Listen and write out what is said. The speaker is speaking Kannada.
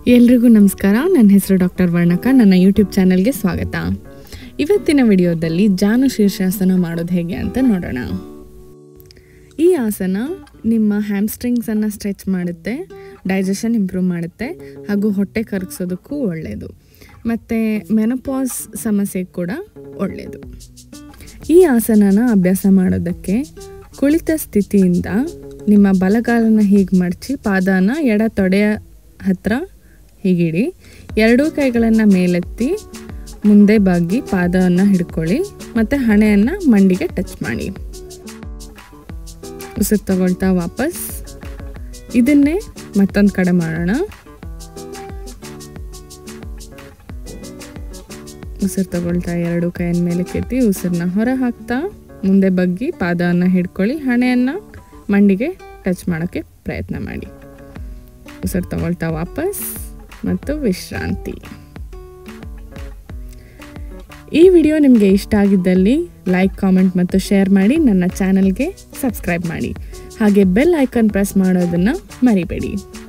ಎಲ್ರಿಗೂ ನಮಸ್ಕಾರ ನನ್ನ ಹೆಸರು ಡಾಕ್ಟರ್ ವರ್ಣಕ ನನ್ನ ಯೂಟ್ಯೂಬ್ ಚಾನಲ್ಗೆ ಸ್ವಾಗತ ಇವತ್ತಿನ ವಿಡಿಯೋದಲ್ಲಿ ಜಾನು ಶೀರ್ಷಾಸನ ಮಾಡೋದು ಹೇಗೆ ಅಂತ ನೋಡೋಣ ಈ ಆಸನ ನಿಮ್ಮ ಹ್ಯಾಮ್ಸ್ಟ್ರಿಂಗ್ಸನ್ನು ಸ್ಟ್ರೆಚ್ ಮಾಡುತ್ತೆ ಡೈಜೆಷನ್ ಇಂಪ್ರೂವ್ ಮಾಡುತ್ತೆ ಹಾಗೂ ಹೊಟ್ಟೆ ಕರಗಿಸೋದಕ್ಕೂ ಒಳ್ಳೆಯದು ಮತ್ತು ಮೆನಪಾಸ್ ಸಮಸ್ಯೆಗೆ ಕೂಡ ಒಳ್ಳೆಯದು ಈ ಆಸನನ ಅಭ್ಯಾಸ ಮಾಡೋದಕ್ಕೆ ಕುಳಿತ ಸ್ಥಿತಿಯಿಂದ ನಿಮ್ಮ ಬಲಗಾಲನ ಹೀಗೆ ಮಡಚಿ ಪಾದನ ಎಡ ತೊಡೆಯ ಹತ್ರ ಹೀಗಿಡಿ ಎರಡೂ ಕೈಗಳನ್ನು ಮೇಲೆತ್ತಿ ಮುಂದೆ ಬಾಗಿ ಪಾದವನ್ನು ಹಿಡ್ಕೊಳ್ಳಿ ಮತ್ತು ಹಣೆಯನ್ನು ಮಂಡಿಗೆ ಟಚ್ ಮಾಡಿ ಉಸಿರು ತಗೊಳ್ತಾ ವಾಪಸ್ ಇದನ್ನೇ ಮತ್ತೊಂದು ಕಡೆ ಮಾಡೋಣ ಉಸಿರು ತಗೊಳ್ತಾ ಎರಡು ಕೈಯನ್ನ ಮೇಲೆ ಕೆತ್ತಿ ಉಸಿರನ್ನ ಹೊರ ಹಾಕ್ತಾ ಮುಂದೆ ಬಗ್ಗಿ ಪಾದವನ್ನು ಹಿಡ್ಕೊಳ್ಳಿ ಹಣೆಯನ್ನು ಮಂಡಿಗೆ ಟಚ್ ಮಾಡೋಕ್ಕೆ ಪ್ರಯತ್ನ ಮಾಡಿ ಉಸಿರು ತಗೊಳ್ತಾ ವಾಪಸ್ ಮತ್ತು ವಿಶ್ರಾಂತಿ ಈ ವಿಡಿಯೋ ನಿಮಗೆ ಇಷ್ಟ ಆಗಿದ್ದಲ್ಲಿ ಲೈಕ್ ಕಾಮೆಂಟ್ ಮತ್ತು ಶೇರ್ ಮಾಡಿ ನನ್ನ ಚಾನಲ್ಗೆ ಸಬ್ಸ್ಕ್ರೈಬ್ ಮಾಡಿ ಹಾಗೆ ಬೆಲ್ ಐಕಾನ್ ಪ್ರೆಸ್ ಮಾಡೋದನ್ನು ಮರಿಬೇಡಿ